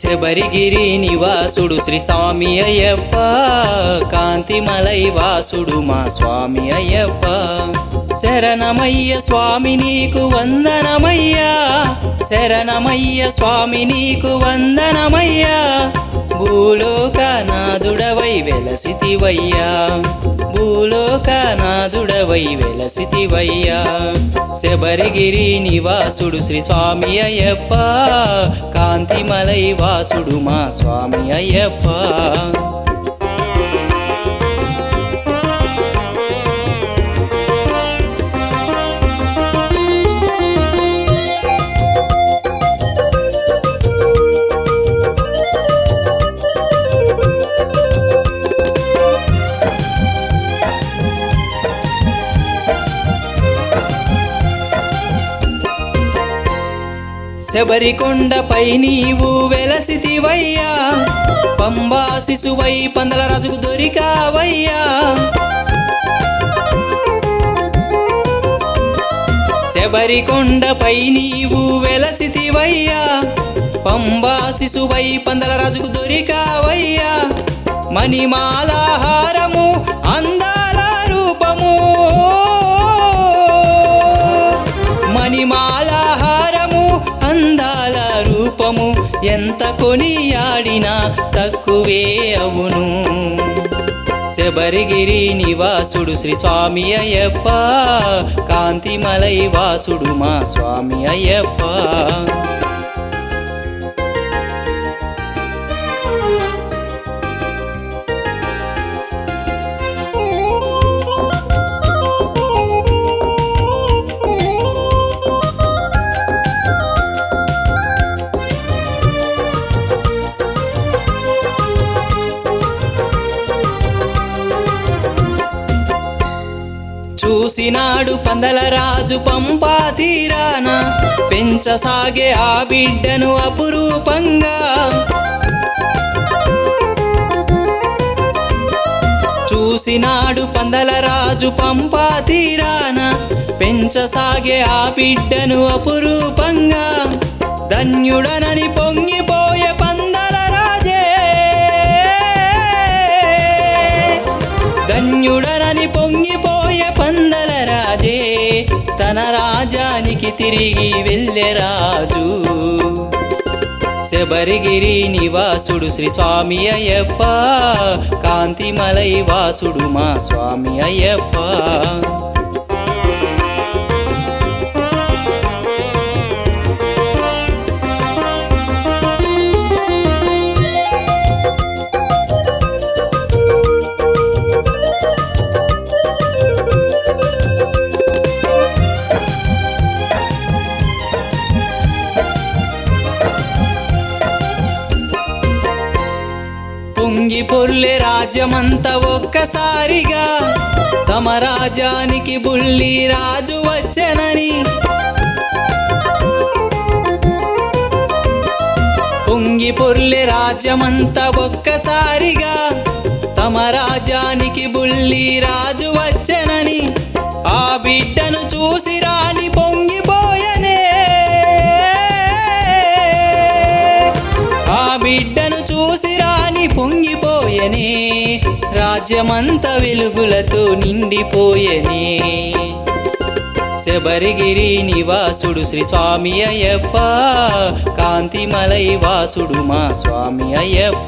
శబరిగిరి నివాసుడు శ్రీ స్వామి అయ్యప్ప కాంతిమలై వాసుడు మా స్వామి అయ్యప్ప శరణమయ్య స్వామి నీకు వందనమయ్యా శరణమయ్య స్వామి నీకు వందనమయ్యా భూలోకనాథుడవై వెలసితివయ్యా భూలోకనాథుడవై వెలసితివయ్యా శబరిగిరి నివాసుడు శ్రీ స్వామి అయ్యప్ప కాంతిమలై వాసుడు మా స్వామి అయ్యప్ప శబరికొండపై నీవు వెలసితివయ్యా పంబా శిశువై పందల రాజుకు దొరికావయ్యా శబరికొండపై నీవు వెలసితివయ్యా పంబా శిశువై పందల రాజుకు దొరికావయ్యా మణిమాలాహారము అందాల రూపము మణిమాలాహారము అందాల రూపము ఎంత కొనియాడినా తక్కువే అవును శబరిగిరి నివాసుడు శ్రీ స్వామి అయ్యప్ప కాంతిమలై వాసుడు మా స్వామి అయ్యప్ప చూసినాడు పందల రాజు పంపా తీరాన పెంచసాగే ఆ బిడ్డను అపురూపంగా చూసినాడు పందల రాజు పంపా తీరాన పెంచసాగే ఆ బిడ్డను అపురూపంగా ధన్యుడనని పొంగిపోయే పందల రాజే ధన్యుడనని పొంగిపోయే పందల రాజే తన రాజానికి తిరిగి వెళ్ళే రాజు శబరిగిరి నివాసుడు శ్రీ స్వామి అయ్యప్ప కాంతిమలై వాసుడు మా స్వామి అయ్యప్ప పొంగి పొర్లే రాజ్యమంతా ఒక్కసారిగా తమ రాజానికి బుల్లి రాజు వచ్చెనని పొంగి పొర్లే రాజ్యమంతా ఒక్కసారిగా తమ రాజానికి బుల్లి రాజు వచ్చెనని ఆ బిడ్డను చూసి రాని పొంగిపోయనే ఆ బిడ్డను చూసి రాని పొంగిపోయనే రాజ్యమంత వెలుగులతో నిండిపోయనే శబరిగిరి నివాసుడు శ్రీ స్వామి అయ్యప్ప కాంతిమలై వాసుడు మా స్వామి అయ్యప్ప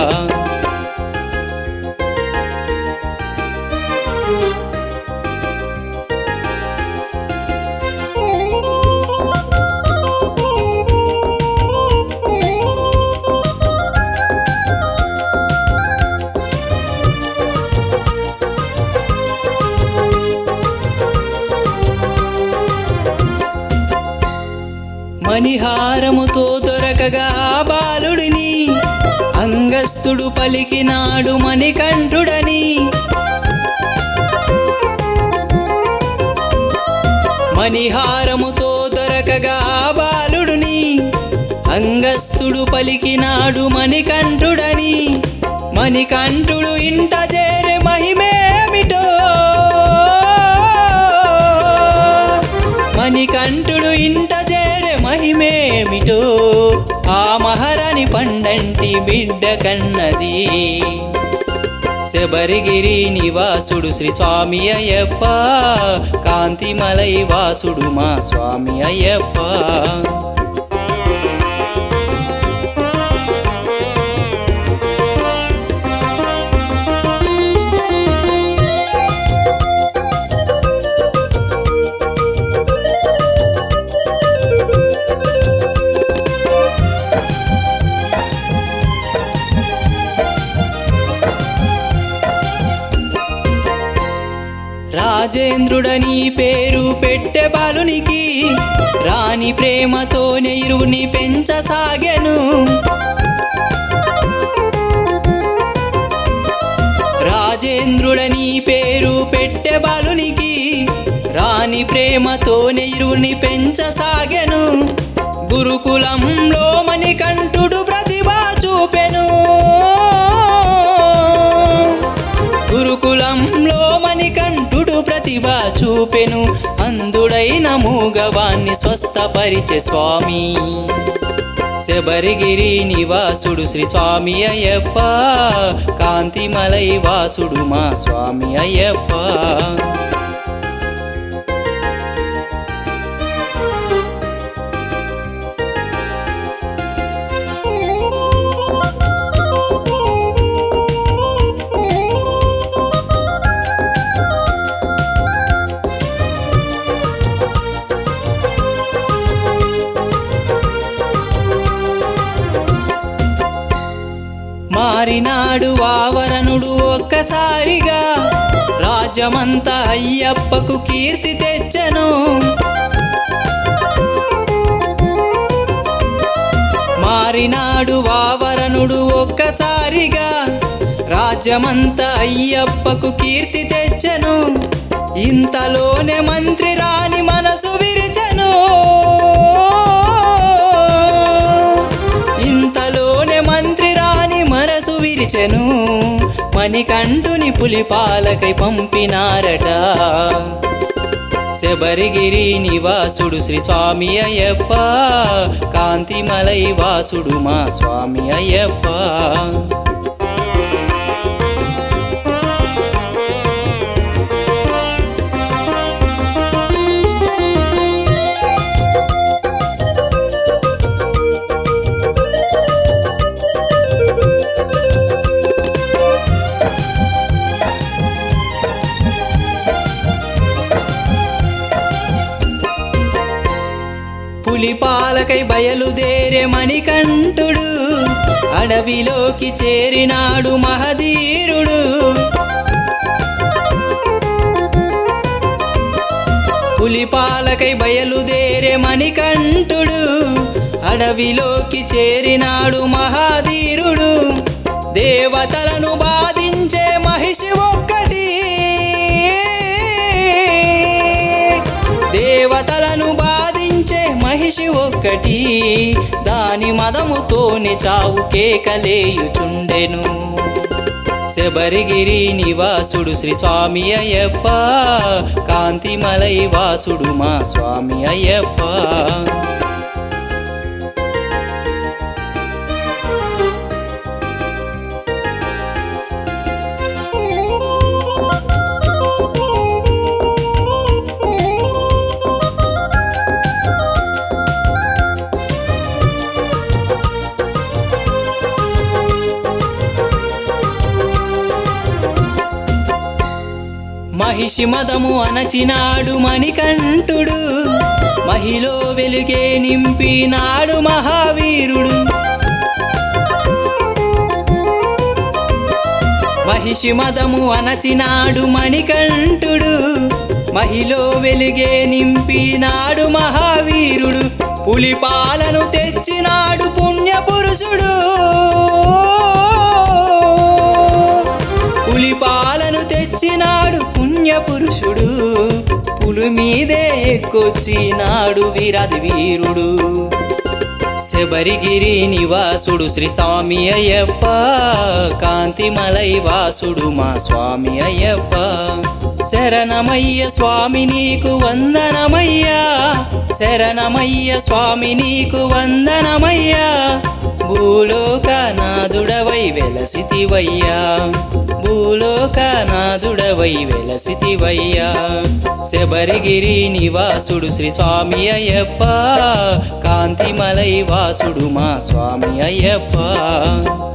మణిహారముతో దొరకగా ఆ బాలుడిని అంగస్తుడు పలికినాడు మణికంఠుడని మణిహారముతో దొరకగా ఆ బాలుడిని అంగస్తుడు పలికినాడు మణికంఠుడని మణికంఠుడు ఇంట చేరే మహిమేమిటో మణికంఠుడు ఇంట చేరే మహిమేమిటో ఆ మహారాణి పండై బిడ్డ కన్నది శబరిగిరి నివాసుడు శ్రీ స్వామి అయ్యప్ప కాంతిమలై వాసుడు మా స్వామి అయ్యప్ప రాజేంద్రుడని పేరు పెట్టె బాలునికి రాణి ప్రేమతోనే ఇరువుని పెంచసాగెను రాజేంద్రుడని పేరు పెట్టె బాలునికి రాణి ప్రేమతోనే ఇరువుని పెంచసాగెను గురుకులంలో మణికంఠుడు ప్రతిభ చూపెను గురుకులంలో మణికంఠుడు ప్రతిభ చూపెను అందుడైన మూగవాన్ని స్వస్థపరిచే స్వామి శబరిగిరి నివాసుడు శ్రీ స్వామి అయ్యప్ప కాంతిమలై వాసుడు మా స్వామి అయ్యప్ప మారినాడు వావరణుడు ఒక్కసారిగా రాజ్యమంతా అయ్యప్పకు కీర్తి తెచ్చెను మారినాడు వావరణుడు ఒక్కసారిగా రాజ్యమంతా అయ్యప్పకు కీర్తి తెచ్చెను ఇంతలోనే మంత్రి రాణి మనసు విరిచెను ఇంతలోనే మంత్రి రాణి మనసు విరిచెను మణికంఠుని పులిపాలకై పంపినారట శబరిగిరి నివాసుడు శ్రీ స్వామి అయ్యప్ప కాంతిమలై వాసుడు మా స్వామి అయ్యప్ప పులిపాలకై బయలుదేరే మణికంఠుడు అడవిలోకి చేరినాడు మహధీరుడు పులిపాలకై బయలుదేరే మణికంఠుడు అడవిలోకి చేరినాడు మహాధీరుడు దేవతలను బాధించే మహిషి ఒక్కటి దేవతలను బాధించే మహిషి ఒక్కటి దాని మదముతోని చావు కేకలేయుచుండెను శబరిగిరి నివాసుడు శ్రీ స్వామి అయ్యప్ప కాంతిమలై వాసుడు మా స్వామి అయ్యప్ప మహిషి మదము అనచినాడు మణికంఠుడు మహిలో వెలుగే నింపినాడు మహావీరుడు మహిషి మదము అనచినాడు మణికంఠుడు మహిలో వెలుగే నింపినాడు మహావీరుడు పులిపాలను తెచ్చినాడు పుణ్యపురుషుడు పులిపాలను తెచ్చినాడు పుణ్యపురుషుడు పులి మీదే ఎక్కొచ్చినాడు వీరాది వీరుడు శబరిగిరి నివాసుడు శ్రీ స్వామి అయ్యప్ప కాంతిమలై వాసుడు మా స్వామి అయ్యప్ప శరణమయ్య స్వామి నీకు వందనమయ్యా శరణమయ్య స్వామి నీకు వందనమయ్యా భూలోకనాథుడవై వెలసితివయ్యా భూలోకనాథుడవై వెలసితివయ్యా శబరిగిరి నివాసుడు శ్రీ స్వామి అయ్యప్ప కాంతిమలై వాసుడు మా స్వామి అయ్యప్ప